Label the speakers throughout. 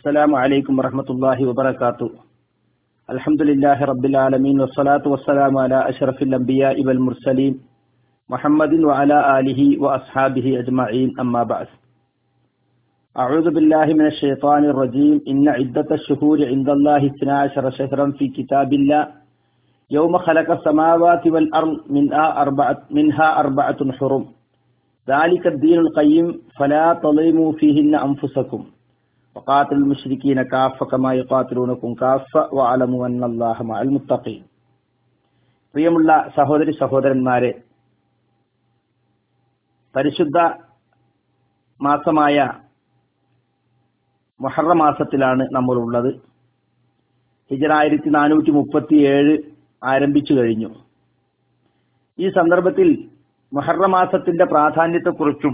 Speaker 1: السلام عليكم ورحمة الله وبركاته الحمد لله رب العالمين والصلاة والسلام على أشرف الأنبياء والمرسلين محمد وعلى آله وأصحابه أجمعين أما بعد أعوذ بالله من الشيطان الرجيم إن عدة الشهور عند الله 12 شهرا في كتاب الله يوم خلق السماوات والأرض منها أربعة, منها أربعة حرم ذلك الدين القيم فلا تظلموا فيهن أنفسكم وقاتلوا المشركين كافة كما يقاتلونكم كافة واعلموا أن الله مع المتقين പ്രിയമുള്ള സഹോദരി സഹോദരന്മാരെ പരിശുദ്ധ മാസമായ മൊഹറ മാസത്തിലാണ് നമ്മൾ ഉള്ളത് ഹിജറ ആയിരത്തി നാനൂറ്റി മുപ്പത്തി ഏഴ് ആരംഭിച്ചു കഴിഞ്ഞു ഈ സന്ദർഭത്തിൽ മൊഹറ മാസത്തിന്റെ പ്രാധാന്യത്തെക്കുറിച്ചും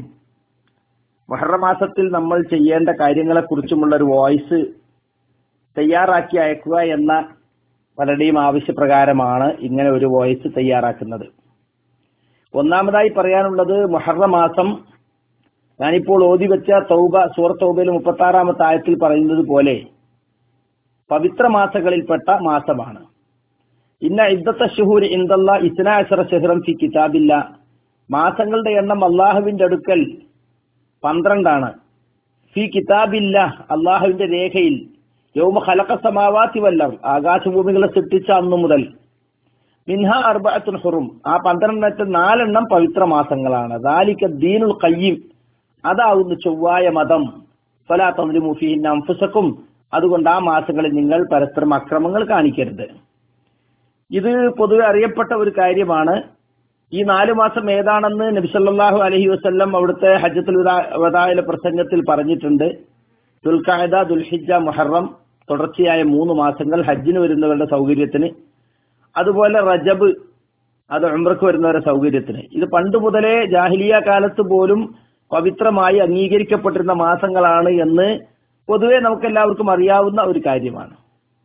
Speaker 1: മൊഹറ മാസത്തിൽ നമ്മൾ ചെയ്യേണ്ട കാര്യങ്ങളെക്കുറിച്ചുമുള്ള ഒരു വോയിസ് തയ്യാറാക്കി അയക്കുക എന്ന പലരുടെയും ആവശ്യപ്രകാരമാണ് ഇങ്ങനെ ഒരു വോയിസ് തയ്യാറാക്കുന്നത് ഒന്നാമതായി പറയാനുള്ളത് മൊഹറ മാസം ഞാനിപ്പോൾ ഓതി വെച്ച തൗബ സൂറ തൗബയിൽ മുപ്പത്തി ആറാമത്തെ ആയത്തിൽ പറയുന്നത് പോലെ പവിത്ര മാസങ്ങളിൽപ്പെട്ട മാസമാണ് ഇന്ന ഇദ്ദത്ത ഷുഹൂർ ഇന്ദല്ല ഇസ്നാഅശറ ഷഹ്റം ഫി കിതാബില്ല മാസങ്ങളുടെ എണ്ണം അള്ളാഹുവിന്റെ അടുക്കൽ പന്ത്രണ്ടാണ് ഫി കിതാബില്ല അള്ളാഹുവിന്റെ രേഖയിൽ യൗമ ഖലഖ സമാവാത്തി വല്ലർ ആകാശഭൂമികളെ സൃഷ്ടിച്ച അന്നു മുതൽ മിൻഹ അർബഅത്തുൻ ഹുറും ആ പന്ത്രണ്ടെണ്ണത്തിൽ നാലെണ്ണം പവിത്ര മാസങ്ങളാണ് ദാലിക ദീനുൽ ഖയ്യിം അതാവുന്നു ചൊവ്വായ മതം ഫലാ തദ്ലിമു ഫീഹിന്ന അൻഫുസക്കും അതുകൊണ്ട് ആ മാസങ്ങളിൽ നിങ്ങൾ പരസ്പരം അക്രമങ്ങൾ കാണിക്കരുത് ഇത് പൊതുവെ അറിയപ്പെട്ട ഒരു കാര്യമാണ് ഈ നാലു മാസം ഏതാണെന്ന് നബിസല്ലാഹു അലഹി വസ്ല്ലം അവിടുത്തെ ഹജ്ജത്തുൽ വദായിലെ പ്രസംഗത്തിൽ പറഞ്ഞിട്ടുണ്ട് ദുൽഖായദ ദുൽഹിജ മുഹറം തുടർച്ചയായ മൂന്ന് മാസങ്ങൾ ഹജ്ജിന് വരുന്നവരുടെ സൗകര്യത്തിന് അതുപോലെ റജബ് അത് ഉംറക്ക് വരുന്നവരുടെ സൗകര്യത്തിന് ഇത് പണ്ട് മുതലേ ജാഹിലിയ കാലത്ത് പോലും പവിത്രമായി അംഗീകരിക്കപ്പെട്ടിരുന്ന മാസങ്ങളാണ് എന്ന് പൊതുവെ നമുക്ക് എല്ലാവർക്കും അറിയാവുന്ന ഒരു കാര്യമാണ്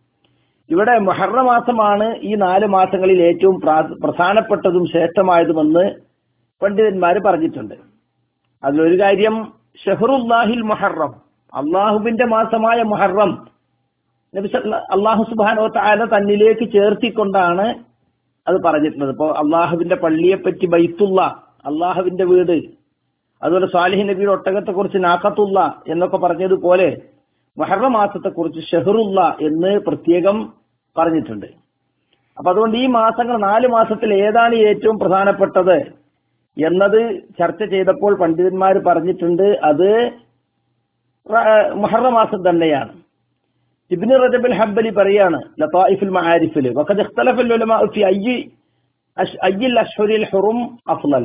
Speaker 1: ഇവിടെ മൊഹറ മാസമാണ് ഈ നാല് മാസങ്ങളിൽ ഏറ്റവും പ്രധാനപ്പെട്ടതും ശ്രേഷ്ഠമായതുമെന്ന് പണ്ഡിതന്മാർ പറഞ്ഞിട്ടുണ്ട് അതിലൊരു കാര്യം ഷെഹറുല്ലാഹിൽ മൊഹറം അള്ളാഹുവിന്റെ മാസമായ മൊഹറം നബി അള്ളാഹു സുബാനോ താല തന്നിലേക്ക് ചേർത്തിക്കൊണ്ടാണ് അത് പറഞ്ഞിട്ടുള്ളത് ഇപ്പോ അള്ളാഹുവിന്റെ പള്ളിയെ പറ്റി ബൈത്തുള്ള അള്ളാഹുവിന്റെ വീട് അതുപോലെ സാലിഹ് നബിയുടെ ഒട്ടകത്തെ കുറിച്ച് നാക്കത്തുള്ള എന്നൊക്കെ പറഞ്ഞതുപോലെ മഹറ മാസത്തെ കുറിച്ച് ഷെഹറുല്ല എന്ന് പ്രത്യേകം പറഞ്ഞിട്ടുണ്ട് അപ്പൊ അതുകൊണ്ട് ഈ മാസങ്ങൾ നാല് മാസത്തിൽ ഏതാണ് ഏറ്റവും പ്രധാനപ്പെട്ടത് എന്നത് ചർച്ച ചെയ്തപ്പോൾ പണ്ഡിതന്മാർ പറഞ്ഞിട്ടുണ്ട് അത് മഹറ മാസം തന്നെയാണ് ഇബ്നു റജബുൽ ഹബ്ബലി പറയാണ് ലതായിഫുൽ മആരിഫിൽ വഖദ് ഇഖ്തലഫൽ ഉലമാ ഫി അയ്യി അയ്യിൽ അഷ്ഹുരിൽ ഹുറും അഫ്ളൽ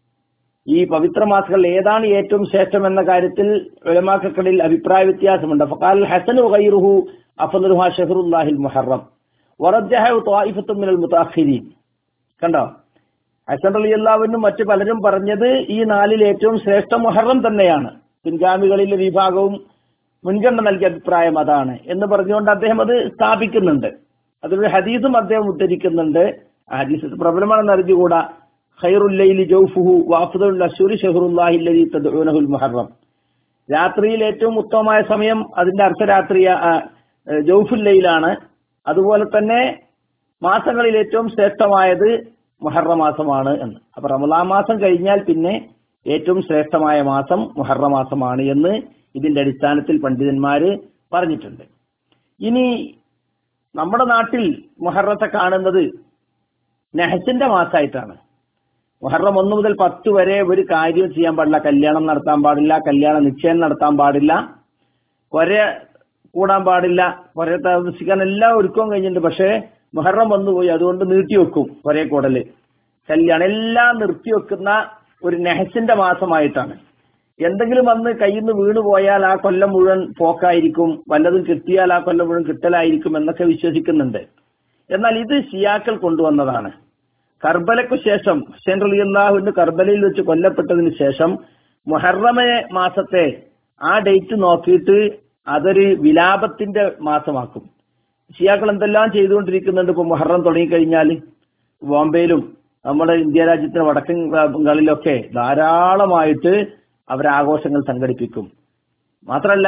Speaker 1: ഈ പവിത്ര മാസങ്ങളിൽ ഏതാണ് ഏറ്റവും ശ്രേഷ്ഠം എന്ന കാര്യത്തിൽ ഉലമാക്കൾക്കിടയിൽ അഭിപ്രായ വ്യത്യാസമുണ്ട് ഫഖാൽ ഹസൻ ഗൈറുഹു അഫ്ളലുഹ ഷഹറുല്ലാഹിൽ മുഹറം വറജ്ജഹു ത്വായിഫത്തു മിനൽ മുതഅഖിരീൻ കണ്ടോ ഹസൻ റളിയല്ലാഹുവിനും മറ്റു പലരും പറഞ്ഞത് ഈ നാലിൽ ഏറ്റവും ശ്രേഷ്ഠ മുഹറം തന്നെയാണ് പിൻഗാമികളിലെ വിഭാഗവും മുൻഗണന നൽകിയ അഭിപ്രായം അതാണ് എന്ന് പറഞ്ഞുകൊണ്ട് അദ്ദേഹം അത് സ്ഥാപിക്കുന്നുണ്ട് അതിലൊരു ഹദീസും അദ്ദേഹം ഉദ്ധരിക്കുന്നുണ്ട് ഹദീസ് പ്രബലമാണെന്ന് അറിഞ്ഞുകൂടാ ഖൈറുല്ലൈലി ജൗഫുഹു വാഫുദുൽ അശൂരി ഷഹറുല്ലാഹി അല്ലദീ തദ്ഊനഹുൽ മുഹറം രാത്രിയിൽ ഏറ്റവും ഉത്തമമായ സമയം അതിന്റെ അർദ്ധരാത്രിയ ജൗഫുൽ ലൈലാണ് അതുപോലെ തന്നെ മാസങ്ങളിൽ ഏറ്റവും ശ്രേഷ്ഠമായത് മുഹറ മാസമാണ് എന്ന് അപ്പൊ റമദാൻ മാസം കഴിഞ്ഞാൽ പിന്നെ ഏറ്റവും ശ്രേഷ്ഠമായ മാസം മുഹറ മാസമാണ് എന്ന് ഇതിന്റെ അടിസ്ഥാനത്തിൽ പണ്ഡിതന്മാര് പറഞ്ഞിട്ടുണ്ട് ഇനി നമ്മുടെ നാട്ടിൽ മുഹറത്തെ കാണുന്നത് നെഹസിന്റെ മാസമായിട്ടാണ് മുഹറം ഒന്ന് മുതൽ പത്ത് വരെ ഒരു കാര്യം ചെയ്യാൻ പാടില്ല കല്യാണം നടത്താൻ പാടില്ല കല്യാണ നിശ്ചയം നടത്താൻ പാടില്ല കുറെ കൂടാൻ പാടില്ല കുറെ താമസിക്കാൻ എല്ലാം ഒരുക്കവും കഴിഞ്ഞിട്ടുണ്ട് പക്ഷേ മുഹറം വന്നുപോയി അതുകൊണ്ട് നീട്ടിവെക്കും കുറെ കൂടല് കല്യാണം എല്ലാം നിർത്തിവെക്കുന്ന ഒരു നെഹസിന്റെ മാസമായിട്ടാണ് എന്തെങ്കിലും വന്ന് കയ്യിൽ നിന്ന് വീണു പോയാൽ ആ കൊല്ലം മുഴുവൻ പോക്കായിരിക്കും വല്ലതും കിട്ടിയാൽ ആ കൊല്ലം മുഴുവൻ കിട്ടലായിരിക്കും എന്നൊക്കെ വിശ്വസിക്കുന്നുണ്ട് എന്നാൽ ഇത് ഷിയാക്കൾ കൊണ്ടുവന്നതാണ് കർബലയ്ക്കു ശേഷം ഹുസൈൻ റലിയല്ലാഹുവിന് കർബലയിൽ വെച്ച് കൊല്ലപ്പെട്ടതിന് ശേഷം മുഹറമ മാസത്തെ ആ ഡേറ്റ് നോക്കിയിട്ട് അതൊരു വിലാപത്തിന്റെ മാസമാക്കും ഷിയാക്കൾ എന്തെല്ലാം ചെയ്തുകൊണ്ടിരിക്കുന്നുണ്ട് ഇപ്പൊ മുഹറം തുടങ്ങിക്കഴിഞ്ഞാൽ ബോംബെയിലും നമ്മുടെ ഇന്ത്യ രാജ്യത്തിന്റെ വടക്കൻ ഭാഗങ്ങളിലൊക്കെ ധാരാളമായിട്ട് അവർ ആഘോഷങ്ങൾ സംഘടിപ്പിക്കും മാത്രമല്ല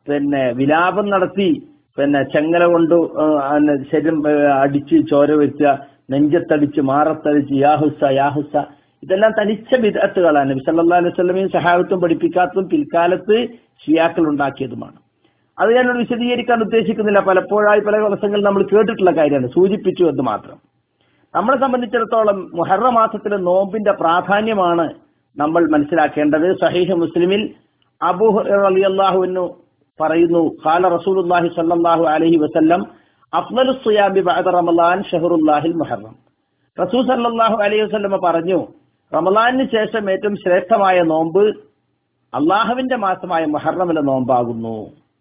Speaker 1: പിന്നെ വിലാപം നടത്തി പിന്നെ ചെങ്ങല കൊണ്ട് ആ, പിന്നെ ശരീരം ആ, അടിച്ച് ചോര വെക്കുക നെഞ്ചത്തടിച്ച് മാറത്തടിച്ച് യാഹുസ യാഹുസ ഇതെല്ലാം തനിച്ച വിദഗ്ധകളാണ് നബി സല്ലല്ലാഹു അലൈഹി വസല്ലമയും സഹാബത്തും പഠിപ്പിക്കാത്തതും പിൽക്കാലത്ത് ഷിയാക്കൾ ഉണ്ടാക്കിയതുമാണ് അത് ഞാനോട് വിശദീകരിക്കാൻ ഉദ്ദേശിക്കുന്നില്ല പലപ്പോഴായി പല ദിവസങ്ങളിൽ നമ്മൾ കേട്ടിട്ടുള്ള കാര്യമാണ് സൂചിപ്പിച്ചു എന്ന് മാത്രം നമ്മളെ സംബന്ധിച്ചിടത്തോളം മുഹറ മാസത്തിലെ നോമ്പിന്റെ പ്രാധാന്യമാണ് നമ്മൾ മനസ്സിലാക്കേണ്ടത് സഹീഹ് മുസ്ലിമിൽ അബൂ അലിയല്ലാഹുവിനു പറയുന്നു ഖാല റസൂലുള്ളാഹി സ്വല്ലല്ലാഹു അലൈഹി വസല്ലം അഫ്ദലു സിയാബി ബഅദ റമളാൻ ഷഹറുല്ലാഹിൽ മുഹറം റസൂൽ സല്ലല്ലാഹു അലൈഹി വസല്ലമ പറഞ്ഞു റമളാനിന് ശേഷം ഏറ്റവും ശ്രേഷ്ഠമായ നോമ്പ് അള്ളാഹുവിന്റെ മാസമായ മുഹറമിലെ നോമ്പാകുന്നു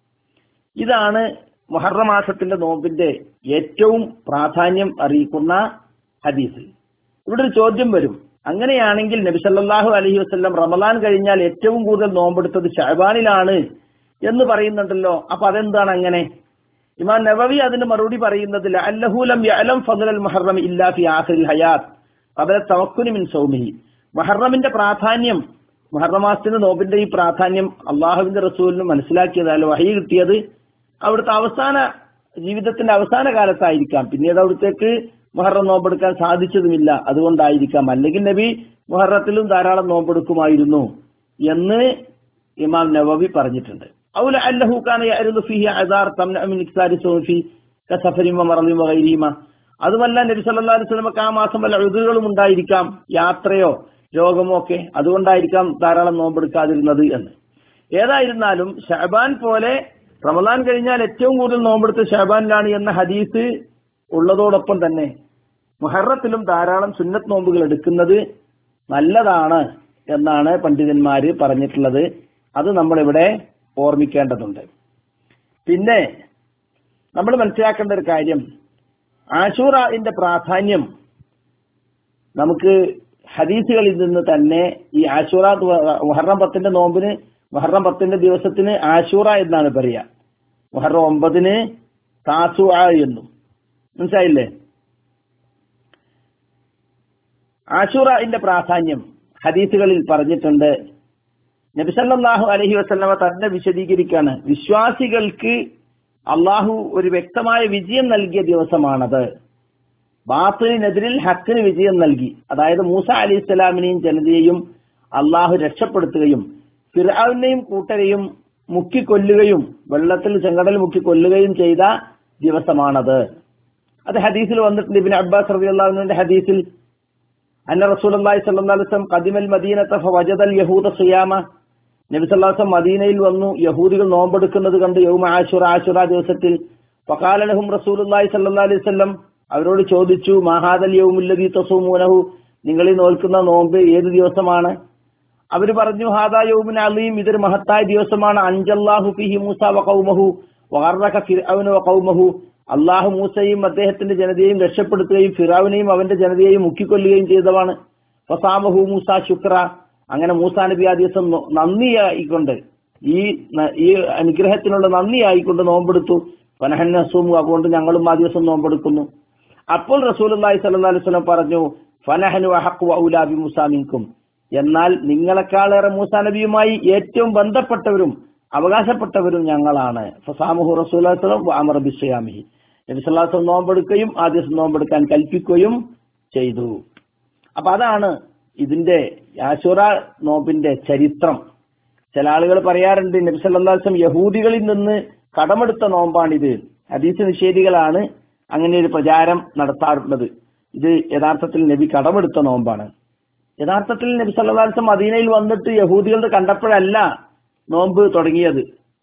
Speaker 1: ഇതാണ് മുഹറ മാസത്തിന്റെ നോമ്പിന്റെ ഏറ്റവും പ്രാധാന്യം അറിയിക്കുന്ന ഹദീസ് ഇവിടെ ഒരു ചോദ്യം വരും അങ്ങനെയാണെങ്കിൽ നബി സല്ലല്ലാഹു അലൈഹി വസല്ലം റമദാൻ കഴിഞ്ഞാൽ ഏറ്റവും കൂടുതൽ നോമ്പെടുത്തത് ഷഅബാനിലാണ് എന്ന് പറയുന്നുണ്ടല്ലോ അപ്പൊ അതെന്താണ് അങ്ങനെ ഇമാം നവവി അതിന് മറുപടി പറയുന്നത് അല്ലഹൂലം യഅലം ഫضل മുഹറം ഇല്ലാ ഫി ആഖിറിൽ ഹയാത്ത് ഖബല തവക്കുനി മിൻ സൗമിഹി മുഹറമിന്റെ പ്രാധാന്യം മുഹറം മാസത്തിന്റെ നോമ്പിന്റെ ഈ പ്രാധാന്യം അള്ളാഹുവിന്റെ റസൂലിന് മനസ്സിലാക്കിയതല്ല വഹി കിട്ടിയത് അവിടുത്തെ അവസാന ജീവിതത്തിന്റെ അവസാന കാലത്തായിരിക്കാം പിന്നീട് അവിടത്തേക്ക് മുഹറം നോമ്പെടുക്കാൻ സാധിച്ചതുമില്ല അതുകൊണ്ടായിരിക്കാം അല്ലെങ്കിൽ നബി മുഹറത്തിലും ധാരാളം നോമ്പെടുക്കുമായിരുന്നു എന്ന് ഇമാം നവവി പറഞ്ഞിട്ടുണ്ട് ഔല അല്ലഹു കാന യഅരുദു ഫീഹി അദാർ തംന മിൻ ഇക്സാരി സൗഫി കസഫരിൻ വമറദിൻ വഗൈരിഹിമ അതുമല്ല നബി സല്ലല്ലാഹു അലൈഹി വസല്ലമക്ക് ആ മാസം വല്ല ഉദുകളും ഉണ്ടായിരിക്കാം യാത്രയോ രോഗമോ ഒക്കെ അതുകൊണ്ടായിരിക്കാം ധാരാളം നോമ്പെടുക്കാതിരുന്നത് എന്ന് ഏതായിരുന്നാലും ഷഹബാൻ പോലെ റമദാൻ കഴിഞ്ഞാൽ ഏറ്റവും കൂടുതൽ നോമ്പെടുത്ത ഷഹബാനിലാണ് എന്ന ഹദീസ് ഉള്ളതോടൊപ്പം തന്നെ മുഹറത്തിലും ധാരാളം സുന്നത്ത് നോമ്പുകൾ എടുക്കുന്നത് നല്ലതാണ് എന്നാണ് പണ്ഡിതന്മാര് പറഞ്ഞിട്ടുള്ളത് അത് നമ്മളിവിടെ ഓർമ്മിക്കേണ്ടതുണ്ട് പിന്നെ നമ്മൾ മനസ്സിലാക്കേണ്ട ഒരു കാര്യം ആശൂറന്റെ പ്രാധാന്യം നമുക്ക് ഹദീസുകളിൽ നിന്ന് തന്നെ ഈ ആശൂറ മുഹറം പത്തിന്റെ നോമ്പിന് മുഹറം പത്തിന്റെ ദിവസത്തിന് ആശൂറ എന്നാണ് പറയുക മുഹറം ഒമ്പതിന് താസു എന്നും മനസ്സിലായില്ലേ ആശൂറന്റെ പ്രാധാന്യം ഹദീസുകളിൽ പറഞ്ഞിട്ടുണ്ട് നബിസല്ലാഹു അലഹി വസ്ലമ തന്നെ വിശദീകരിക്കാണ് വിശ്വാസികൾക്ക് അള്ളാഹു ഒരു വ്യക്തമായ വിജയം നൽകിയ ദിവസമാണത് ബാത്തിനെതിരിൽ ഹക്കിന് വിജയം നൽകി അതായത് മൂസ അലി ഇസ്ലാമിനെയും ജനതയെയും അള്ളാഹു രക്ഷപ്പെടുത്തുകയും ഫിറാവിനെയും കൂട്ടരെയും മുക്കിക്കൊല്ലുകയും വെള്ളത്തിൽ ചെങ്കടൽ മുക്കിക്കൊല്ലുകയും ചെയ്ത ദിവസമാണത് അത് ഹദീസിൽ വന്നിട്ടുണ്ട് ഇബിൻ അബ്ബാസ് റബിഅള്ളാഹുവിന്റെ ഹദീസിൽ അന്ന റസൂൽ അള്ളാഹി സല്ലാസ്ലം കദിമൽ മദീനത്തെ വജദൽ യഹൂദ സുയാമ നബി സല്ലാസം മദീനയിൽ വന്നു യഹൂദികൾ നോമ്പെടുക്കുന്നത് കണ്ട് യൗമ ആശുറ ആശുറ ദിവസത്തിൽ ഫക്കാലലഹും റസൂൽ അള്ളാഹി സല്ലാ അലൈഹി സ്വല്ലം അവരോട് ചോദിച്ചു മഹാദൽ യൗമുല്ലദീ തസൂമൂനഹു നിങ്ങൾ ഈ നോൽക്കുന്ന നോമ്പ് ഏത് ദിവസമാണ് അവര് പറഞ്ഞു ഹാദാ യൗമിൻ അലീം ഇതൊരു മഹത്തായ ദിവസമാണ് അഞ്ചല്ലാഹു ഫിഹി മൂസ വ ഖൗമഹു വഗർറക ഫിർഔന വ ഖൗമഹു അള്ളാഹു മൂസയും അദ്ദേഹത്തിന്റെ ജനതയെയും രക്ഷപ്പെടുത്തുകയും ഫിറാവിനെയും അവന്റെ ജനതയെയും മുക്കിക്കൊല്ലുകയും ചെയ്തതാണ് ഫസാമഹു മൂസ ശുക്ര അങ്ങനെ മൂസാ നബി ആ ദിവസം നന്ദിയായിക്കൊണ്ട് ഈ ഈ അനുഗ്രഹത്തിനുള്ള നന്ദിയായിക്കൊണ്ട് നോമ്പെടുത്തു ഫനഹന്നസൂമു അതുകൊണ്ട് ഞങ്ങളും ആ ദിവസം നോമ്പെടുക്കുന്നു അപ്പോൾ റസൂൽ അള്ളാഹി സല്ലാ അലൈഹി സ്വലം പറഞ്ഞു ഫനഹനു അഹക്കു ഔലാബി മുസാമിൻകും എന്നാൽ നിങ്ങളെക്കാളേറെ മൂസാ നബിയുമായി ഏറ്റവും ബന്ധപ്പെട്ടവരും അവകാശപ്പെട്ടവരും ഞങ്ങളാണ് ഫസാമുഹു റസൂലും അമർ ബിസ്യാമിഹി നബിസ്വല്ലാസം നോമ്പെടുക്കുകയും ആ ദിവസം നോമ്പെടുക്കാൻ കൽപ്പിക്കുകയും ചെയ്തു അപ്പൊ അതാണ് ഇതിന്റെ ആശുറ നോമ്പിന്റെ ചരിത്രം ചില ആളുകൾ പറയാറുണ്ട് നബിസല്ലാസം യഹൂദികളിൽ നിന്ന് കടമെടുത്ത നോമ്പാണിത് ഹദീസ് നിഷേധികളാണ് അങ്ങനെ ഒരു പ്രചാരം നടത്താറുള്ളത് ഇത് യഥാർത്ഥത്തിൽ നബി കടമെടുത്ത നോമ്പാണ് യഥാർത്ഥത്തിൽ നബി സല്ലാസം മദീനയിൽ വന്നിട്ട് യഹൂദികളുടെ കണ്ടപ്പോഴല്ല നോമ്പ് തുടങ്ങിയത്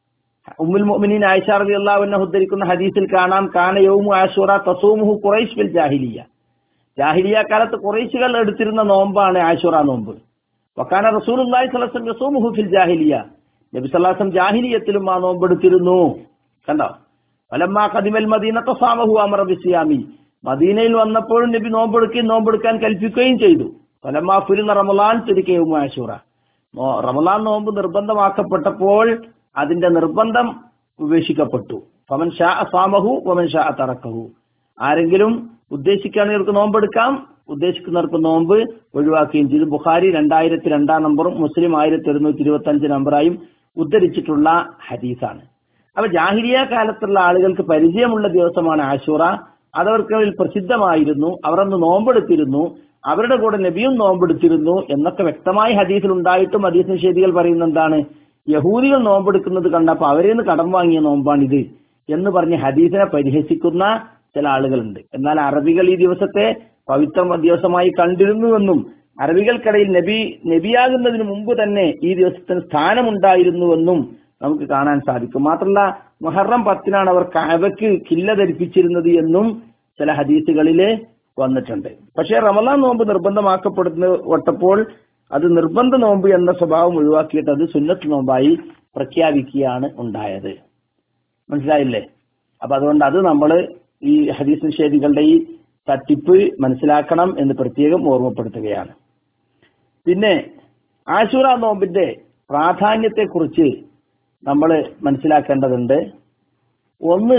Speaker 1: ഉമ്മുൽ മുഅ്മിനീൻ ആയിഷ റളിയല്ലാഹു അൻഹ ഉദ്ധരിക്കുന്ന ഹദീസിൽ കാണാം കാന യൗമു ആശൂറ തസൂമുഹു ഖുറൈശ് ബിൽ ജാഹിലിയ ജാഹിലിയ കാലത്ത് ഖുറൈശികൾ എടുത്തിരുന്ന നോമ്പാണ് ആശൂറ നോമ്പ് വക്കാന റസൂലുള്ളാഹി സ്വല്ലല്ലാഹു അലൈഹി വസല്ലം യസൂമുഹു ഫിൽ ജാഹിലിയ നബി സല്ലല്ലാഹു അലൈഹി വസല്ലം ജാഹിലിയത്തിലും ആ നോമ്പ് എടുത്തിരുന്നു കണ്ടോ ഫലമ്മാ ഖദിമൽ മദീന തസാമഹു അമറ ബിസിയാമി മദീനയിൽ വന്നപ്പോഴും നബി നോമ്പെടുക്കുകയും നോമ്പെടുക്കാൻ കൽപ്പിക്കുകയും ചെയ്തു ഫലമ്മാ ഫുരിന റമളാൻ തിരികെ യൗമു ആശൂറ റമലാൻ നോമ്പ് നിർബന്ധമാക്കപ്പെട്ടപ്പോൾ അതിന്റെ നിർബന്ധം ഉപേക്ഷിക്കപ്പെട്ടു ഫമൻ ഷാ അസാമഹു വമൻ ഷാ തറക്കഹു ആരെങ്കിലും ഉദ്ദേശിക്കുകയാണെങ്കിൽ നോമ്പെടുക്കാം ഉദ്ദേശിക്കുന്നവർക്ക് നോമ്പ് ഒഴിവാക്കുകയും ചെയ്തു ബുഖാരി രണ്ടായിരത്തി രണ്ടാം നമ്പറും മുസ്ലിം ആയിരത്തി ഒരുന്നൂറ്റി ഇരുപത്തി അഞ്ച് നമ്പറായും ഉദ്ധരിച്ചിട്ടുള്ള ഹദീസാണ് അപ്പൊ ജാഹിരിയ കാലത്തുള്ള ആളുകൾക്ക് പരിചയമുള്ള ദിവസമാണ് ആശൂറ അതവർക്കിടയിൽ പ്രസിദ്ധമായിരുന്നു അവർ അന്ന് നോമ്പെടുത്തിരുന്നു അവരുടെ കൂടെ നബിയും നോമ്പെടുത്തിരുന്നു എന്നൊക്കെ വ്യക്തമായി ഹദീസിൽ ഉണ്ടായിട്ടും ഹദീസ് നിഷേധികൾ പറയുന്ന എന്താണ് യഹൂദികൾ നോമ്പെടുക്കുന്നത് കണ്ടപ്പോൾ അവരിൽ നിന്ന് കടം വാങ്ങിയ നോമ്പാണിത് എന്ന് പറഞ്ഞ് ഹദീസിനെ പരിഹസിക്കുന്ന ചില ആളുകളുണ്ട് എന്നാൽ അറബികൾ ഈ ദിവസത്തെ പവിത്ര ദിവസമായി കണ്ടിരുന്നുവെന്നും അറബികൾക്കിടയിൽ നബി നബിയാകുന്നതിന് മുമ്പ് തന്നെ ഈ ദിവസത്തിന് സ്ഥാനമുണ്ടായിരുന്നുവെന്നും നമുക്ക് കാണാൻ സാധിക്കും മാത്രമല്ല മുഹറം പത്തിനാണ് അവർ കാബയ്ക്ക് കില്ല ധരിപ്പിച്ചിരുന്നത് എന്നും ചില ഹദീസുകളില് വന്നിട്ടുണ്ട് പക്ഷേ റമലാൻ നോമ്പ് നിർബന്ധമാക്കപ്പെടുന്ന വട്ടപ്പോൾ അത് നിർബന്ധ നോമ്പ് എന്ന സ്വഭാവം ഒഴിവാക്കിയിട്ട് അത് സുന്നത്ത് നോമ്പായി പ്രഖ്യാപിക്കുകയാണ് ഉണ്ടായത് മനസ്സിലായില്ലേ അപ്പൊ അതുകൊണ്ട് അത് നമ്മൾ ഈ ഹദീസ് നിഷേധികളുടെ ഈ തട്ടിപ്പ് മനസ്സിലാക്കണം എന്ന് പ്രത്യേകം ഓർമ്മപ്പെടുത്തുകയാണ് പിന്നെ ആശൂറ നോമ്പിന്റെ പ്രാധാന്യത്തെക്കുറിച്ച് നമ്മൾ മനസ്സിലാക്കേണ്ടതുണ്ട് ഒന്ന്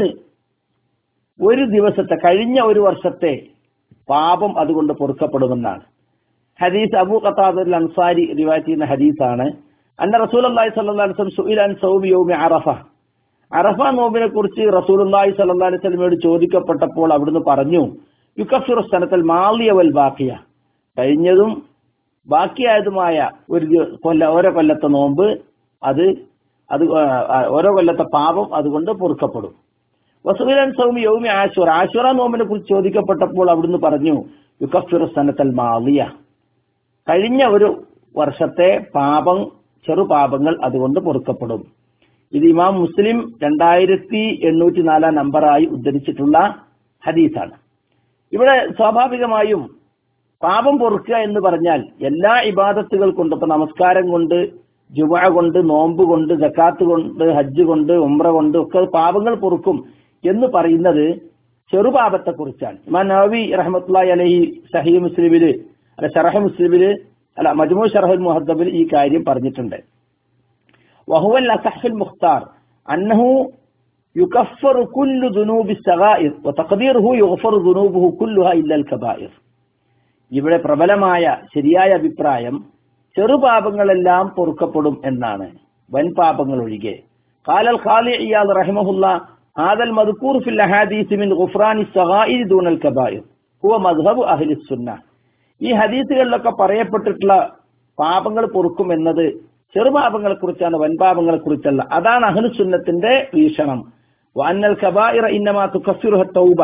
Speaker 1: ഒരു ദിവസത്തെ കഴിഞ്ഞ ഒരു വർഷത്തെ പാപം അതുകൊണ്ട് പൊറുക്കപ്പെടുമെന്നാണ് ഹദീസ് അബൂ ഖത്താദുൽ അൻസാരി റിവായത്ത് ചെയ്യുന്ന ഹദീസാണ് അന്ന റസൂൽ അള്ളാഹി സല്ലല്ലാഹു അലൈഹി വസല്ലം സുഇലാൻ സൗമി യൗമി അറഫ അറഫ നോമ്പിനെ കുറിച്ച് റസൂൽ അള്ളാഹി സല്ലല്ലാഹു അലൈഹി വസല്ലമയോട് ചോദിക്കപ്പെട്ടപ്പോൾ അവിടുന്ന് പറഞ്ഞു യുക്കഫിറു സനത്തൽ മാളിയ വൽ ബാക്കിയ കഴിഞ്ഞതും ബാക്കിയായതുമായ ഒരു ദിവ- കൊല്ല ഓരോ കൊല്ലത്തെ നോമ്പ് അത് അത് ആ, ഓരോ കൊല്ലത്തെ പാപം അതുകൊണ്ട് പൊറുക്കപ്പെടും വസുവിലൻ സൗമി യൗമി ആശുറ ആശുറ നോമ്പിനെ കുറിച്ച് ചോദിക്കപ്പെട്ടപ്പോൾ അവിടുന്ന് പറഞ്ഞു യുക്കഫിറു സനത്തൽ മാളിയ കഴിഞ്ഞ ഒരു വർഷത്തെ പാപം ചെറുപാപങ്ങൾ അതുകൊണ്ട് പൊറുക്കപ്പെടും ഇത് ഇമാം മുസ്ലിം രണ്ടായിരത്തി എണ്ണൂറ്റി നാലാം നമ്പറായി ഉദ്ധരിച്ചിട്ടുള്ള ഹദീസാണ് ഇവിടെ സ്വാഭാവികമായും പാപം പൊറുക്കുക എന്ന് പറഞ്ഞാൽ എല്ലാ ഇബാദത്തുകൾ കൊണ്ട് ഇപ്പൊ നമസ്കാരം കൊണ്ട് ജുമ കൊണ്ട് നോമ്പ് കൊണ്ട് ജക്കാത്ത് കൊണ്ട് ഹജ്ജ് കൊണ്ട് ഉംറ കൊണ്ട് ഒക്കെ പാപങ്ങൾ പൊറുക്കും എന്ന് പറയുന്നത് ചെറുപാപത്തെ കുറിച്ചാണ് ഇമാം നവവി റഹ്മത്തുള്ളാഹി അലഹി സഹി മുസ്ലിമില് അല്ല ഷറഹ് മുസ്ലിമില് അല്ല മജ്മൂ ഷറഹുൽ മുഹദ്ദബിൽ ഈ കാര്യം പറഞ്ഞിട്ടുണ്ട് وهو الأصح المختار أنه يكفر كل ذنوب الصغائر وتقديره يغفر ذنوبه كلها إلا الكبائر ഇവിടെ പ്രബലമായ ശരിയായ അഭിപ്രായം ചെറുപാപങ്ങളെല്ലാം പൊറുക്കപ്പെടും എന്നാണ് വൻ പാപങ്ങൾ ഒഴികെ കാലൽ ഖാലി ഇയാദ് റഹിമഹുല്ല ഹാദൽ മദ്കൂർ ഫിൽ അഹാദീസ് മിൻ ഗുഫ്രാനി സഗായിർ ദൂനൽ കബായിർ ഹുവ മദ്ഹബ് അഹ്ലി സുന്ന ഈ ഹദീസുകളിലൊക്കെ പറയപ്പെട്ടിട്ടുള്ള പാപങ്ങൾ പൊറുക്കും എന്നത് ചെറുപാപങ്ങളെ കുറിച്ചാണ് വൻപാപങ്ങളെ കുറിച്ചല്ല അതാണ് അഹ്ലുസുന്നത്തിന്റെ വീക്ഷണം വന്നൽ കബായിറ ഇന്നമാ തുക്കഫിറുഹ തൗബ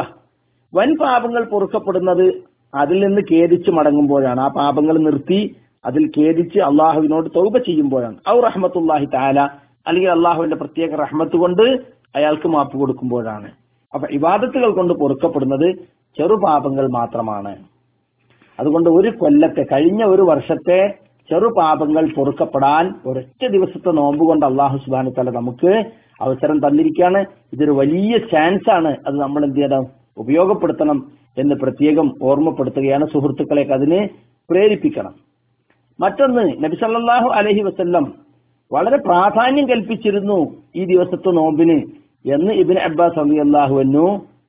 Speaker 1: വൻ പാപങ്ങൾ പൊറുക്കപ്പെടുന്നത് അതിൽ നിന്ന് ഖേദിച്ച് മടങ്ങുമ്പോഴാണ് ആ പാപങ്ങൾ നിർത്തി അതിൽ ഖേദിച്ച് അള്ളാഹുവിനോട് തൗബ ചെയ്യുമ്പോഴാണ് ഔ റഹ്മത്തുല്ലാഹി താല അല്ലെങ്കിൽ അള്ളാഹുവിന്റെ പ്രത്യേക റഹ്മത്ത് കൊണ്ട് അയാൾക്ക് മാപ്പ് കൊടുക്കുമ്പോഴാണ് അപ്പൊ ഇബാദത്തുകൾ കൊണ്ട് പൊറുക്കപ്പെടുന്നത് ചെറുപാപങ്ങൾ മാത്രമാണ് അതുകൊണ്ട് ഒരു കൊല്ലത്തെ കഴിഞ്ഞ ഒരു വർഷത്തെ ചെറുപാപങ്ങൾ പൊറുക്കപ്പെടാൻ ഒരൊറ്റ ദിവസത്തെ നോമ്പ് കൊണ്ട് അള്ളാഹു സുബാന തല നമുക്ക് അവസരം തന്നിരിക്കുകയാണ് ഇതൊരു വലിയ ചാൻസ് ആണ് അത് നമ്മൾ എന്ത് ചെയ്യണം ഉപയോഗപ്പെടുത്തണം എന്ന് പ്രത്യേകം ഓർമ്മപ്പെടുത്തുകയാണ് സുഹൃത്തുക്കളെ അതിന് പ്രേരിപ്പിക്കണം മറ്റൊന്ന് നബി സല്ലല്ലാഹു അലൈഹി വസല്ലം വളരെ പ്രാധാന്യം കൽപ്പിച്ചിരുന്നു ഈ ദിവസത്തെ നോമ്പിന് എന്ന് ഇബിൻ അബ്ബാസ് റളിയല്ലാഹു അൻഹു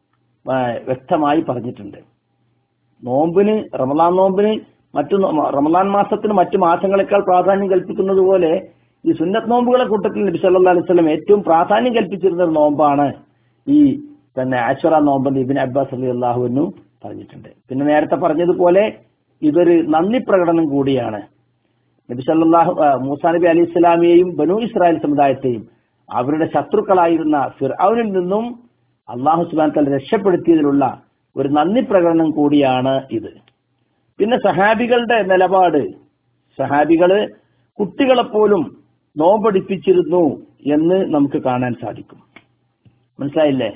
Speaker 1: ആ, വ്യക്തമായി പറഞ്ഞിട്ടുണ്ട് നോമ്പിന് റമദാൻ നോമ്പിന് മറ്റു നോ- റമദാൻ മാസത്തിന് മറ്റു മാസങ്ങളെക്കാൾ പ്രാധാന്യം കൽപ്പിക്കുന്നത് പോലെ ഈ സുന്നത്ത് നോമ്പുകളെ കൂട്ടത്തിൽ നബി സല്ലല്ലാഹു അലൈഹി വസല്ലം ഏറ്റവും പ്രാധാന്യം കൽപ്പിച്ചിരുന്ന ഒരു നോമ്പാണ് ഈ തന്നെ ആശ്വറ നോമ്പെന്ന് ഇബിൻ അബ്ബാസ് അലി അള്ളാഹുവിനു പറഞ്ഞിട്ടുണ്ട് പിന്നെ നേരത്തെ പറഞ്ഞതുപോലെ ഇതൊരു നന്ദി പ്രകടനം കൂടിയാണ് നബി സല്ലല്ലാഹു ആ, മൂസാ നബി അലി ഇസ്ലാമിയെയും ബനു ഇസ്രായേൽ സമുദായത്തെയും അവരുടെ ശത്രുക്കളായിരുന്ന ഫിർഔനിൽ നിന്നും അള്ളാഹു സുബാൻ തല രക്ഷപ്പെടുത്തിയതിലുള്ള ഒരു നന്ദി പ്രകടനം കൂടിയാണ് ഇത് പിന്നെ സഹാബികളുടെ നിലപാട് സഹാബികള് കുട്ടികളെപ്പോലും നോമ്പടിപ്പിച്ചിരുന്നു എന്ന് നമുക്ക് കാണാൻ സാധിക്കും മനസ്സിലായില്ലേ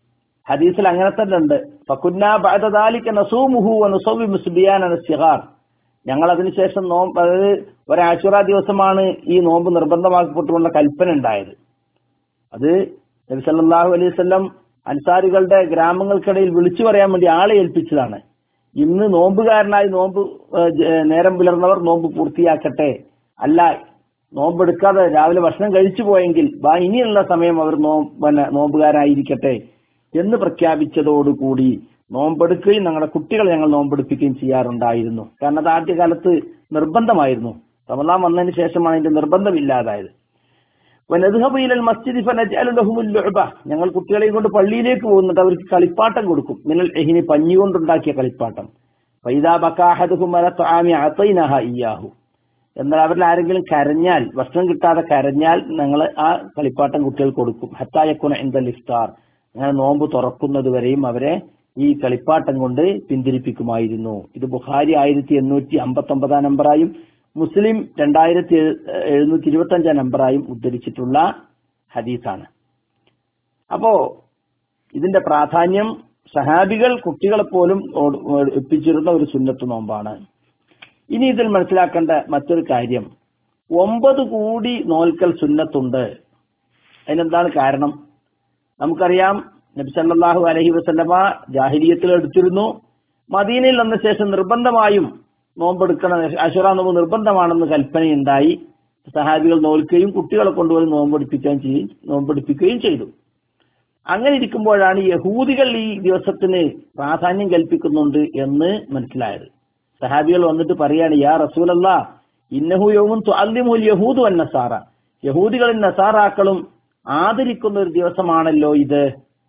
Speaker 1: ഹദീസിൽ അങ്ങനെ തന്നെ ഉണ്ട് ഫകുന്നാ ബഅദ ദാലിക നസൂമുഹു വ നുസവ്വി മുസ്ബിയാന സിഗാർ ഞങ്ങൾ അതിനുശേഷം നോമ്പ് അതായത് ഒരാശുറ ദിവസമാണ് ഈ നോമ്പ് നിർബന്ധമാക്കപ്പെട്ടുകൊണ്ട കൽപ്പന ഉണ്ടായത് അത് നബി സല്ലല്ലാഹു അലൈഹി വസല്ലം അൻസാരികളുടെ ഗ്രാമങ്ങൾക്കിടയിൽ വിളിച്ചു പറയാൻ വേണ്ടി ആളെ ഏൽപ്പിച്ചതാണ് ഇന്ന് നോമ്പുകാരനായി നോമ്പ് ഏഹ്, ജ- ഏഹ്, നേരം പുലർന്നവർ നോമ്പ് പൂർത്തിയാക്കട്ടെ അല്ല നോമ്പെടുക്കാതെ രാവിലെ ഭക്ഷണം കഴിച്ചു പോയെങ്കിൽ വാ ഇനിയുള്ള സമയം അവർ നോ പിന്നെ നോമ്പുകാരായിരിക്കട്ടെ എന്ന് പ്രഖ്യാപിച്ചതോടുകൂടി നോമ്പെടുക്കുകയും ഞങ്ങളുടെ കുട്ടികളെ ഞങ്ങൾ നോമ്പെടുപ്പിക്കുകയും ചെയ്യാറുണ്ടായിരുന്നു കാരണം അത് ആദ്യകാലത്ത് നിർബന്ധമായിരുന്നു റമദാൻ വന്നതിന് ശേഷമാണ് അതിന്റെ നിർബന്ധമില്ലാതായത് വനദ്ഹബു ഇലൽ മസ്ജിദി ഫനജ്അലു ലഹുമുൽ ലുഅബ ഞങ്ങൾ കുട്ടികളെയും കൊണ്ട് പള്ളിയിലേക്ക് പോകുന്നുണ്ട് അവർക്ക് കളിപ്പാട്ടം കൊടുക്കും മിനൽ എഹിനി പഞ്ഞി കൊണ്ടുണ്ടാക്കിയ കളിപ്പാട്ടം ഫൈദാ ബക്കാഹദുഹും അല തആമി അതൈനഹ ഇയ്യാഹു എന്നാൽ അവരിൽ ആരെങ്കിലും കരഞ്ഞാൽ ഭക്ഷണം കിട്ടാതെ കരഞ്ഞാൽ ഞങ്ങൾ ആ കളിപ്പാട്ടം കുട്ടികൾക്ക് കൊടുക്കും ഹത്തായക്കുന എന്തൽ ഇഫ്താർ അങ്ങനെ നോമ്പ് തുറക്കുന്നത് വരെയും അവരെ ഈ കളിപ്പാട്ടം കൊണ്ട് പിന്തിരിപ്പിക്കുമായിരുന്നു ഇത് ബുഖാരി ആയിരത്തി എണ്ണൂറ്റി അമ്പത്തി ഒമ്പതാം നമ്പറായും മുസ്ലിം രണ്ടായിരത്തി എഴുന്നൂറ്റി ഇരുപത്തി അഞ്ചാം നമ്പറായും ഉദ്ധരിച്ചിട്ടുള്ള ഹദീസാണ് അപ്പോ ഇതിന്റെ പ്രാധാന്യം സഹാബികൾ കുട്ടികളെ പോലും എത്തിച്ചിരുന്ന ഒരു സുന്നത്ത് നോമ്പാണ് ഇനി ഇതിൽ മനസ്സിലാക്കേണ്ട മറ്റൊരു കാര്യം ഒമ്പത് കൂടി നോൽക്കൽ സുന്നത്തുണ്ട് അതിനെന്താണ് കാരണം നമുക്കറിയാം നബി സല്ലല്ലാഹു അലൈഹി വസല്ലമ ജാഹിലിയത്തിൽ എടുത്തിരുന്നു മദീനയിൽ വന്ന ശേഷം നിർബന്ധമായും നോമ്പെടുക്കണം അഷുറ നോമ്പ് നിർബന്ധമാണെന്ന് കൽപ്പനയുണ്ടായി സഹാബികൾ നോൽക്കുകയും കുട്ടികളെ കൊണ്ടുപോയി നോമ്പെടുപ്പിക്കുകയും ചെയ്യും നോമ്പെടുപ്പിക്കുകയും ചെയ്തു അങ്ങനെ ഇരിക്കുമ്പോഴാണ് യഹൂദികൾ ഈ ദിവസത്തിന് പ്രാധാന്യം കൽപ്പിക്കുന്നുണ്ട് എന്ന് മനസ്സിലായത് സഹാബികൾ വന്നിട്ട് പറയാണ് യാ റസൂലല്ല ഇന്നഹു യൗമുൻ തുഅല്ലിമുൽ യഹൂദു വൻ നസാറ യഹൂദികളും നസാറാക്കളും ആദരിക്കുന്ന ഒരു ദിവസമാണല്ലോ ഇത്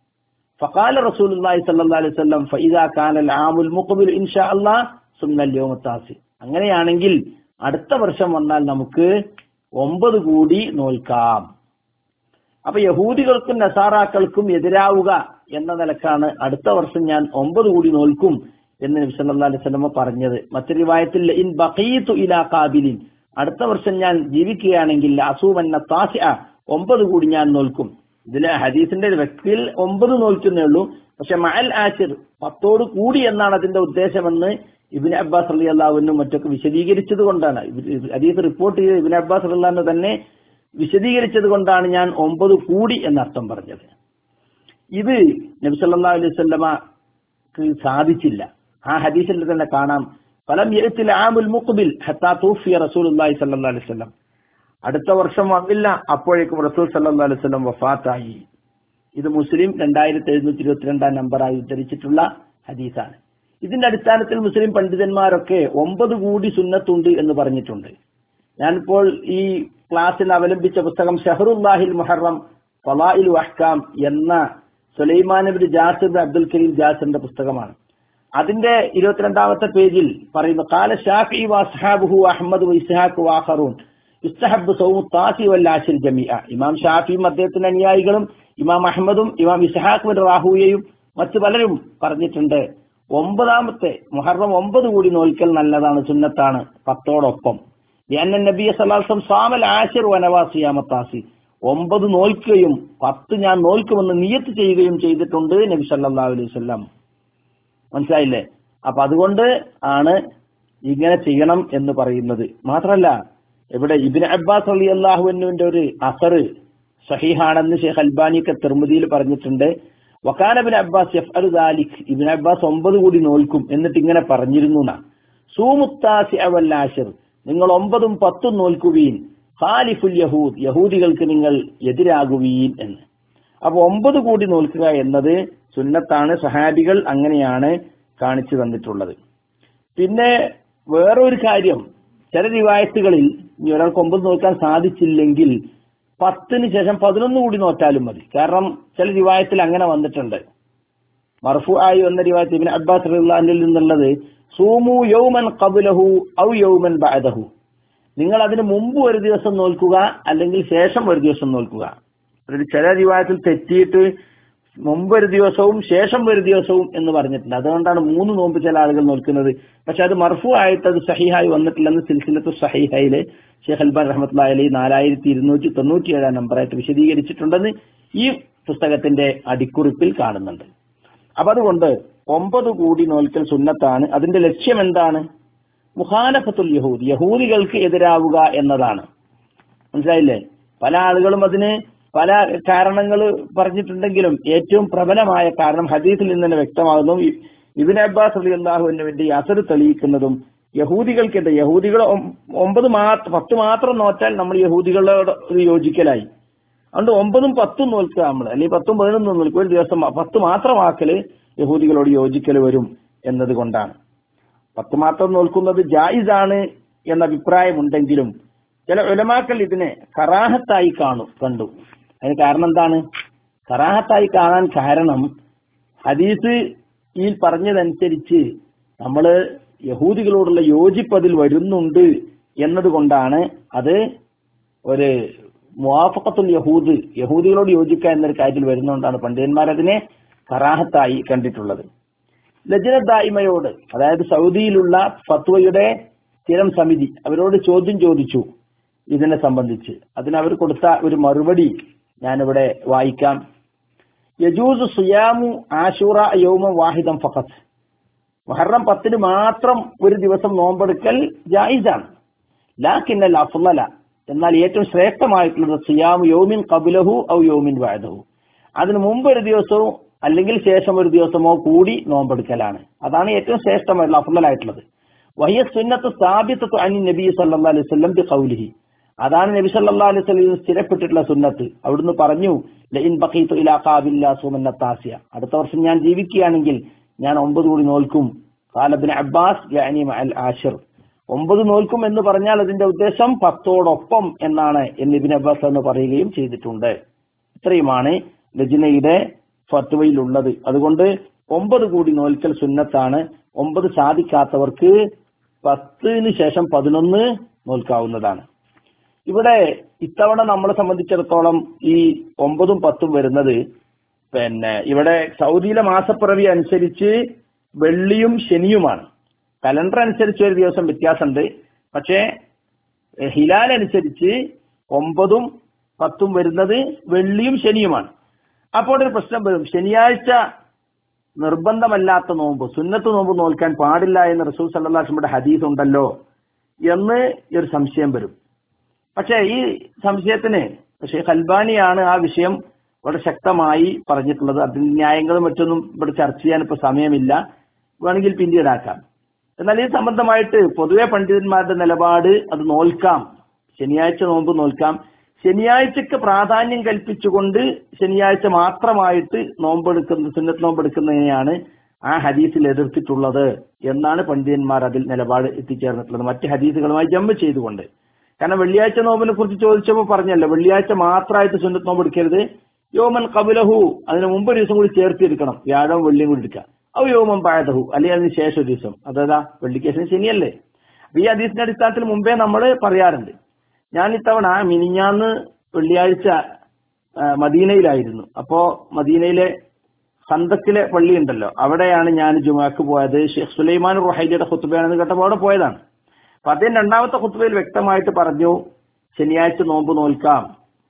Speaker 1: ഫഖാല റസൂലുള്ളാഹി സ്വല്ലല്ലാഹു അലൈഹി വസല്ലം ഫഇദാ കാനൽ ആമുൽ മുഖ്ബിൽ ഇൻഷാ അല്ലാഹ് സുന്നൽ യൗമ താസി അങ്ങനെയാണെങ്കിൽ അടുത്ത വർഷം വന്നാൽ നമുക്ക് ഒമ്പത് കൂടി നോൽക്കാം അപ്പൊ യഹൂദികൾക്കും നസാറാക്കൾക്കും എതിരാവുക എന്ന നിലക്കാണ് അടുത്ത വർഷം ഞാൻ ഒമ്പത് കൂടി നോൽക്കും എന്ന് നബി സല്ലല്ലാഹു അലൈഹി വസല്ലമ പറഞ്ഞത് മറ്റൊരു റിവായത്തിൽ ഇൻ ബഖീതു ഇലാ ഖാബിലിൻ അടുത്ത വർഷം ഞാൻ ജീവിക്കുകയാണെങ്കിൽ അസൂമന്ന താസിഅ ഒമ്പത് കൂടി ഞാൻ നോൽക്കും ഇതിലെ ഹദീസിന്റെ വ്യക്തിയിൽ ഒമ്പത് നോൽക്കുന്നേ ഉള്ളൂ പക്ഷെ മഅൽ ആഷിർ പത്തോട് കൂടി എന്നാണ് അതിന്റെ ഉദ്ദേശമെന്ന് ഇബിൻ അബ്ബാസ് അലി അള്ളാഹുവിനും മറ്റൊക്കെ വിശദീകരിച്ചത് കൊണ്ടാണ് ഹദീസ് റിപ്പോർട്ട് ചെയ്ത ഇബിൻ അബ്ബാസ് അള്ളാഹു തന്നെ വിശദീകരിച്ചത് കൊണ്ടാണ് ഞാൻ ഒമ്പത് കൂടി എന്നർത്ഥം പറഞ്ഞത് ഇത് നബി സല്ലല്ലാഹു അലൈഹി വസല്ലമക്ക് സാധിച്ചില്ല ആ ഹദീസിൽ തന്നെ കാണാം ഫലം യഅത്തിൽ ആമുൽ മുഖ്ബിൽ ഹത്താ തൂഫിയ റസൂലുള്ളാഹി സ്വല്ലല്ലാഹു അലൈഹി വസല്ലം അടുത്ത വർഷം വന്നില്ല അപ്പോഴേക്കും റസൂൽ സല്ലല്ലാഹു അലൈഹി വസല്ലം വഫാത്തായി ഇത് മുസ്ലിം രണ്ടായിരത്തി എഴുന്നൂറ്റി ഇരുപത്തിരണ്ടാം നമ്പറായി ഉദ്ധരിച്ചിട്ടുള്ള ഹദീസാണ് ഇതിന്റെ അടിസ്ഥാനത്തിൽ മുസ്ലിം പണ്ഡിതന്മാരൊക്കെ ഒമ്പത് കൂടി സുന്നത്തുണ്ട് എന്ന് പറഞ്ഞിട്ടുണ്ട് ഞാനിപ്പോൾ ഈ ക്ലാസ്സിൽ അവലംബിച്ച പുസ്തകം ഷഹറുല്ലാഹിൽ മുഹറം ഫലായിൽ വഹ്കാം എന്ന സുലൈമാൻ നബി ജാസിർ അബ്ദുൽ കരീം ജാസിറിന്റെ പുസ്തകമാണ് അതിന്റെ ഇരുപത്തിരണ്ടാമത്തെ പേജിൽ പറയുന്നു കാല ഷാഫി വസ്ഹാബുഹു അഹമ്മദ് ഇസ്ഹാഖ് വാഹറൂൻ ഇസ്തഹബ് സൗമു താസി വല്ലാശിൽ ജമിഅ ഇമാം ഷാഫിയും അദ്ദേഹത്തിന്റെ അനുയായികളും ഇമാം അഹമ്മദും ഇമാം ഇസ്ഹാഖ് ബിൻ റാഹുയയും മറ്റു പലരും പറഞ്ഞിട്ടുണ്ട് ഒമ്പതാമത്തെ മുഹറം ഒമ്പത് കൂടി നോൽക്കൽ നല്ലതാണ് സുന്നത്താണ് പത്തോടൊപ്പം ലിഅന്ന നബിയ സല്ലാസം സാമൽ ആശിർ വനവാസിയാമത്താസി ഒമ്പത് നോൽക്കുകയും പത്ത് ഞാൻ നോൽക്കുമെന്ന് നിയത്ത് ചെയ്യുകയും ചെയ്തിട്ടുണ്ട് നബി സല്ലല്ലാഹു അലൈഹി വസല്ലം മനസ്സിലായില്ലേ അപ്പൊ അതുകൊണ്ട് ആണ് ഇങ്ങനെ ചെയ്യണം എന്ന് പറയുന്നത് മാത്രമല്ല ഇവിടെ ഇബിൻ അബ്ബാസ് അലി അള്ളാഹുവിന്റെ ഒരു അസറ് സഹീഹാണെന്ന് ഷെയ്ഖ് അൽബാനിയൊക്കെ തിർമുദിയിൽ പറഞ്ഞിട്ടുണ്ട് വക്കാനബിൻ അബ്ബാസ് എഫ് അൽ ദാലിഖ് ഇബിൻ അബ്ബാസ് ഒമ്പത് കൂടി നോൽക്കും എന്നിട്ട് ഇങ്ങനെ പറഞ്ഞിരുന്നു എന്നാ സൂമുത്താസി അവല്ലാഷിർ നിങ്ങൾ ഒമ്പതും പത്തും നോൽക്കുവീൻ ഖാലിഫുൽ യഹൂദ് യഹൂദികൾക്ക് നിങ്ങൾ എതിരാകുവീൻ എന്ന് അപ്പൊ ഒമ്പത് കൂടി നോൽക്കുക എന്നത് സുന്നത്താണ് സഹാബികൾ അങ്ങനെയാണ് കാണിച്ചു തന്നിട്ടുള്ളത് പിന്നെ വേറൊരു കാര്യം ചില റിവായത്തുകളിൽ ഇനി ഒരാൾക്ക് ഒമ്പത് നോക്കാൻ സാധിച്ചില്ലെങ്കിൽ പത്തിന് ശേഷം പതിനൊന്ന് കൂടി നോറ്റാലും മതി കാരണം ചില റിവായത്തിൽ അങ്ങനെ വന്നിട്ടുണ്ട് മർഫു ആയി വന്ന റിവായത്ത് ഇബിൻ അബ്ബാസ് റഹ്ലാനിൽ നിന്നുള്ളത് സൂമു യൗമൻ കബുലഹു ഔ യൗമൻ ബഅദഹു നിങ്ങൾ അതിന് മുമ്പ് ഒരു ദിവസം നോൽക്കുക അല്ലെങ്കിൽ ശേഷം ഒരു ദിവസം നോൽക്കുക ഒരു ചില റിവായത്തിൽ തെറ്റിയിട്ട് മുമ്പ് ഒരു ദിവസവും ശേഷം ഒരു ദിവസവും എന്ന് പറഞ്ഞിട്ടുണ്ട് അതുകൊണ്ടാണ് മൂന്ന് നോമ്പ് ചില ആളുകൾ നോൽക്കുന്നത് പക്ഷെ അത് മർഫു ആയിട്ട് അത് സഹിഹായി വന്നിട്ടില്ലെന്ന് സിൽസിലത്ത് സഹിഹയില് ഷെയ്ഖ് അൽബാൻ റഹ്മത്ത് അലി നാലായിരത്തി ഇരുന്നൂറ്റി തൊണ്ണൂറ്റി ഏഴാം നമ്പറായിട്ട് വിശദീകരിച്ചിട്ടുണ്ടെന്ന് ഈ പുസ്തകത്തിന്റെ അടിക്കുറിപ്പിൽ കാണുന്നുണ്ട് അപ്പൊ അതുകൊണ്ട് ഒമ്പത് കൂടി നോൽക്കൽ സുന്നത്താണ് അതിന്റെ ലക്ഷ്യം എന്താണ് മുഖാലഫത്തുൽ യഹൂദ് യഹൂദികൾക്ക് എതിരാവുക എന്നതാണ് മനസ്സിലായില്ലേ പല ആളുകളും അതിന് പല കാരണങ്ങൾ പറഞ്ഞിട്ടുണ്ടെങ്കിലും ഏറ്റവും പ്രബലമായ കാരണം ഹദീസിൽ നിന്ന് തന്നെ വ്യക്തമാകുന്നു ഇബിൻ അബ്ബാസ് അലി അള്ളാഹുവിന് വേണ്ടി അസർ തെളിയിക്കുന്നതും യഹൂദികൾക്കെതിരെ യഹൂദികൾ ഒമ്പത് മാത്രം പത്ത് മാത്രം നോറ്റാൽ നമ്മൾ യഹൂദികളോട് ഒരു യോജിക്കലായി അതുകൊണ്ട് ഒമ്പതും പത്തും നോൽക്കുക നമ്മൾ അല്ലെങ്കിൽ പത്തും പതിനൊന്നും നോൽക്കുക ഒരു ദിവസം പത്ത് മാത്രമാക്കല് യഹൂദികളോട് യോജിക്കൽ വരും എന്നതുകൊണ്ടാണ് പത്ത് മാത്രം നോൽക്കുന്നത് ജായിസാണ് എന്ന അഭിപ്രായമുണ്ടെങ്കിലും ചില ഉലമാക്കൾ ഇതിനെ കറാഹത്തായി കാണും കണ്ടു അതിന് കാരണം എന്താണ് കറാഹത്തായി കാണാൻ കാരണം ഹദീസ് ഈ പറഞ്ഞതനുസരിച്ച് നമ്മള് യഹൂദികളോടുള്ള യോജിപ്പ് അതിൽ വരുന്നുണ്ട് എന്നതുകൊണ്ടാണ് അത് ഒരു മുവാഫക്കത്തുൽ യഹൂദ് യഹൂദികളോട് യോജിക്കുക എന്നൊരു കാര്യത്തിൽ വരുന്നതുകൊണ്ടാണ് പണ്ഡിതന്മാർ അതിനെ കറാഹത്തായി കണ്ടിട്ടുള്ളത് ലജന ദായിമയോട് അതായത് സൗദിയിലുള്ള ഫത്വയുടെ സ്ഥിരം സമിതി അവരോട് ചോദ്യം ചോദിച്ചു ഇതിനെ സംബന്ധിച്ച് അതിന് അവർ കൊടുത്ത ഒരു മറുപടി ഞാനിവിടെ വായിക്കാം യജൂസ് സുയാമു ആഷൂറ യൗമ വാഹിദം ഫഖത്ത് മുഹറം പത്തിന് മാത്രം ഒരു ദിവസം നോമ്പെടുക്കൽ ജായിസാണ് ലാക്കിന്നൽ അഫ്ലല എന്നാൽ ഏറ്റവും ശ്രേഷ്ഠമായിട്ടുള്ളത് സിയാമു യൗമിൻ കബുലഹു ഔ യൗമിൻ വാദഹു അതിന് മുമ്പ് ഒരു ദിവസവും അല്ലെങ്കിൽ ശേഷം ഒരു ദിവസമോ കൂടി നോമ്പെടുക്കലാണ് അതാണ് ഏറ്റവും ശ്രേഷ്ഠമായിട്ടുള്ള അഫ്ലലായിട്ടുള്ളത് വഹിയ സുന്നത്ത് സ്ഥാപിത്തത്തു അനി നബി സല്ലാ അലൈഹി സ്വല്ലം ബി കൗലിഹി അതാണ് നബി സല്ലാ അലൈഹി സ്വലം സ്ഥിരപ്പെട്ടിട്ടുള്ള സുന്നത്ത് അവിടുന്ന് പറഞ്ഞു ലഇൻ ബഖീതു ഇലാ ഖാബില്ല സുമന്നത്താസിയ അടുത്ത വർഷം ഞാൻ ജീവിക്കുകയാണെങ്കിൽ ഞാൻ ഒമ്പത് കൂടി നോൽക്കും ഖാലബിൻ അബ്ബാസ് യാനി അൽ ആഷിർ ഒമ്പത് നോൽക്കും എന്ന് പറഞ്ഞാൽ അതിന്റെ ഉദ്ദേശം പത്തോടൊപ്പം എന്നാണ് എന്ന് ഇബിൻ അബ്ബാസ് എന്ന് പറയുകയും ചെയ്തിട്ടുണ്ട് ഇത്രയുമാണ് ലജ്നയുടെ ഫത്വയിലുള്ളത് അതുകൊണ്ട് ഒമ്പത് കൂടി നോൽക്കൽ സുന്നത്താണ് ഒമ്പത് സാധിക്കാത്തവർക്ക് പത്തിന് ശേഷം പതിനൊന്ന് നോൽക്കാവുന്നതാണ് ഇവിടെ ഇത്തവണ നമ്മളെ സംബന്ധിച്ചിടത്തോളം ഈ ഒമ്പതും പത്തും വരുന്നത് പിന്നെ ഇവിടെ സൗദിയിലെ മാസപ്പിറവി അനുസരിച്ച് വെള്ളിയും ശനിയുമാണ് കലണ്ടർ അനുസരിച്ച് ഒരു ദിവസം വ്യത്യാസമുണ്ട് പക്ഷേ ഹിലാൽ അനുസരിച്ച് ഒമ്പതും പത്തും വരുന്നത് വെള്ളിയും ശനിയുമാണ് അപ്പോൾ ഒരു പ്രശ്നം വരും ശനിയാഴ്ച നിർബന്ധമല്ലാത്ത നോമ്പ് സുന്നത്ത് നോമ്പ് നോൽക്കാൻ പാടില്ല എന്ന് റസൂൽ സല്ലാസ്മയുടെ ഹദീസ് ഉണ്ടല്ലോ എന്ന് ഒരു സംശയം വരും പക്ഷേ ഈ സംശയത്തിന് ഷെയ്ഖ് അൽബാനിയാണ് ആ വിഷയം വളരെ ശക്തമായി പറഞ്ഞിട്ടുള്ളത് അതിന്റെ ന്യായങ്ങളും മറ്റൊന്നും ഇവിടെ ചർച്ച ചെയ്യാൻ ഇപ്പൊ സമയമില്ല വേണമെങ്കിൽ പിന്നീടാക്കാം എന്നാൽ ഇത് സംബന്ധമായിട്ട് പൊതുവെ പണ്ഡിതന്മാരുടെ നിലപാട് അത് നോൽക്കാം ശനിയാഴ്ച നോമ്പ് നോൽക്കാം ശനിയാഴ്ചക്ക് പ്രാധാന്യം കൽപ്പിച്ചുകൊണ്ട് ശനിയാഴ്ച മാത്രമായിട്ട് നോമ്പെടുക്കുന്ന സുന്നത്ത് നോമ്പെടുക്കുന്നതിനെയാണ് ആ ഹദീസിൽ എതിർത്തിട്ടുള്ളത് എന്നാണ് പണ്ഡിതന്മാർ അതിൽ നിലപാട് എത്തിച്ചേർന്നിട്ടുള്ളത് മറ്റ് ഹദീസുകളുമായി ജമ്പ് ചെയ്തുകൊണ്ട് കാരണം വെള്ളിയാഴ്ച നോമ്പിനെ കുറിച്ച് ചോദിച്ചപ്പോൾ പറഞ്ഞല്ലോ വെള്ളിയാഴ്ച മാത്രമായിട്ട് സുന്നത്ത് നോമ്പ് എടുക്കരുത് യോമൻ കബുലഹു അതിന് മുമ്പ് ഒരു ദിവസം കൂടി ചേർത്തിരിക്കണം വ്യാഴവും വെള്ളിയും കൂടി എടുക്കുക ഔ യോമൻ പായതഹു അല്ലെങ്കിൽ അതിന് ശേഷം ഒരു ദിവസം അതേതാ വെള്ളിക്കേശന് ശനിയല്ലേ അപ്പൊ ഈ ഹദീസിന്റെ അടിസ്ഥാനത്തിൽ മുമ്പേ നമ്മൾ പറയാറുണ്ട് ഞാൻ ഇത്തവണ മിനിഞ്ഞാന്ന് വെള്ളിയാഴ്ച മദീനയിലായിരുന്നു അപ്പോ മദീനയിലെ ഹന്തക്കിലെ പള്ളി ഉണ്ടല്ലോ അവിടെയാണ് ഞാൻ ജുമാക്ക് പോയത് ഷെയ്ഖ് സുലൈമാൻ റുഹൈലിയുടെ ഖുത്തുബയാണെന്ന് കേട്ടപ്പോൾ അവിടെ പോയതാണ് അപ്പൊ അദ്ദേഹം രണ്ടാമത്തെ ഖുത്തുബയിൽ വ്യക്തമായിട്ട് പറഞ്ഞു ശനിയാഴ്ച നോമ്പ് നോൽക്കാം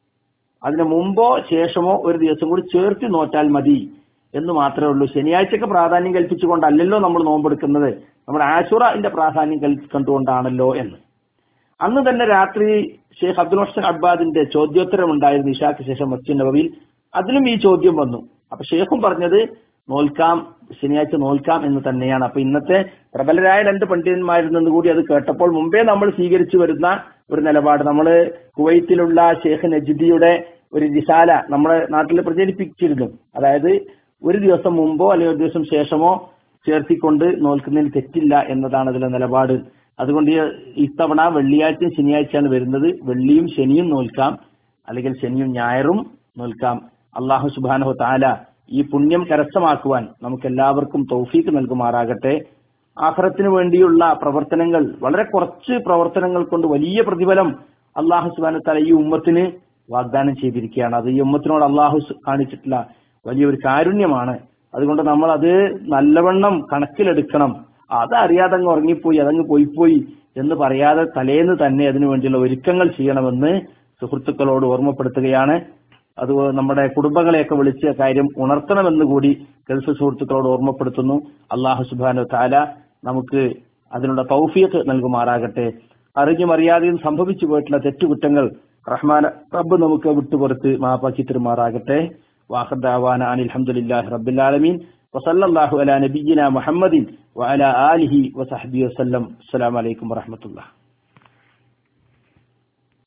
Speaker 1: അതിന് മുമ്പോ ശേഷമോ ഒരു ദിവസം കൂടി ചേർത്തി നോറ്റാൽ മതി എന്ന് മാത്രമേ ഉള്ളൂ ശനിയാഴ്ചക്ക് പ്രാധാന്യം കൽപ്പിച്ചുകൊണ്ടല്ലല്ലോ നമ്മൾ നോമ്പെടുക്കുന്നത് നമ്മുടെ ആശുറന്റെ പ്രാധാന്യം കൽപ്പിച്ചുകൊണ്ടാണല്ലോ എന്ന് അന്ന് തന്നെ രാത്രി ഷെയ്ഖ് അബ്ദുൽ ഹസൻ അബ്ബാദിന്റെ ചോദ്യോത്തരം ഉണ്ടായിരുന്നു ഇഷാക്ക് ശേഷം മസ്ജിദ് നബവിയിൽ അതിലും ഈ ചോദ്യം വന്നു അപ്പൊ ഷെയ്ഖും പറഞ്ഞത് നോൽക്കാം ശനിയാഴ്ച നോൽക്കാം എന്ന് തന്നെയാണ് അപ്പൊ ഇന്നത്തെ പ്രബലരായ രണ്ട് പണ്ഡിതന്മാരിൽ നിന്ന് കൂടി അത് കേട്ടപ്പോൾ മുമ്പേ നമ്മൾ സ്വീകരിച്ചു വരുന്ന ഒരു നിലപാട് നമ്മൾ കുവൈത്തിലുള്ള ഷെയ്ഖ് നജിദിയുടെ ഒരു റിസാല നമ്മുടെ നാട്ടിൽ പ്രചരിപ്പിച്ചിരുന്നു അതായത് ഒരു ദിവസം മുമ്പോ അല്ലെങ്കിൽ ഒരു ദിവസം ശേഷമോ ചേർത്തിക്കൊണ്ട് നോൽക്കുന്നതിൽ തെറ്റില്ല എന്നതാണ് അതിലെ നിലപാട് അതുകൊണ്ട് ഇത്തവണ വെള്ളിയാഴ്ചയും ശനിയാഴ്ചയാണ് വരുന്നത് വെള്ളിയും ശനിയും നോൽക്കാം അല്ലെങ്കിൽ ശനിയും ഞായറും നോൽക്കാം അള്ളാഹു സുബാനഹു താല ഈ പുണ്യം കരസ്ഥമാക്കുവാൻ നമുക്ക് എല്ലാവർക്കും തൗഫീക്ക് നൽകുമാറാകട്ടെ ആഖിറത്തിന് വേണ്ടിയുള്ള പ്രവർത്തനങ്ങൾ വളരെ കുറച്ച് പ്രവർത്തനങ്ങൾ കൊണ്ട് വലിയ പ്രതിഫലം അള്ളാഹു സുബാന താല ഈ ഉമ്മത്തിന് വാഗ്ദാനം ചെയ്തിരിക്കുകയാണ് അത് ഈ ഉമ്മത്തിനോട് അള്ളാഹു കാണിച്ചിട്ടുള്ള വലിയൊരു കാരുണ്യമാണ് അതുകൊണ്ട് നമ്മൾ അത് നല്ലവണ്ണം കണക്കിലെടുക്കണം അതറിയാതെ അങ്ങ് ഉറങ്ങിപ്പോയി അതങ്ങ് പോയിപ്പോയി എന്ന് പറയാതെ തലേന്ന് തന്നെ അതിനു വേണ്ടിയുള്ള ഒരുക്കങ്ങൾ ചെയ്യണമെന്ന് സുഹൃത്തുക്കളോട് ഓർമ്മപ്പെടുത്തുകയാണ് അത് നമ്മുടെ കുടുംബങ്ങളെയൊക്കെ വിളിച്ച് കാര്യം ഉണർത്തണമെന്ന് കൂടി ഗൾഫ് സുഹൃത്തുക്കളോട് ഓർമ്മപ്പെടുത്തുന്നു അള്ളാഹു സുബാനു താല നമുക്ക് അതിനുള്ള തൗഫീഖ് നൽകുമാറാകട്ടെ അറിഞ്ഞും അറിയാതെയും സംഭവിച്ചു പോയിട്ടുള്ള തെറ്റുകുറ്റങ്ങൾ റഹ്മാൻ റബ്ബ് നമുക്ക് വിട്ടുപുറത്ത് മാപ്പാക്കി തരുമാറാകട്ടെ വാഹദാവാന അനിൽഹമുല്ലാഹി റബ്ബുലാലമീൻ وصلى الله على نبينا محمد وعلى آله وصحبه وسلم السلام عليكم ورحمة الله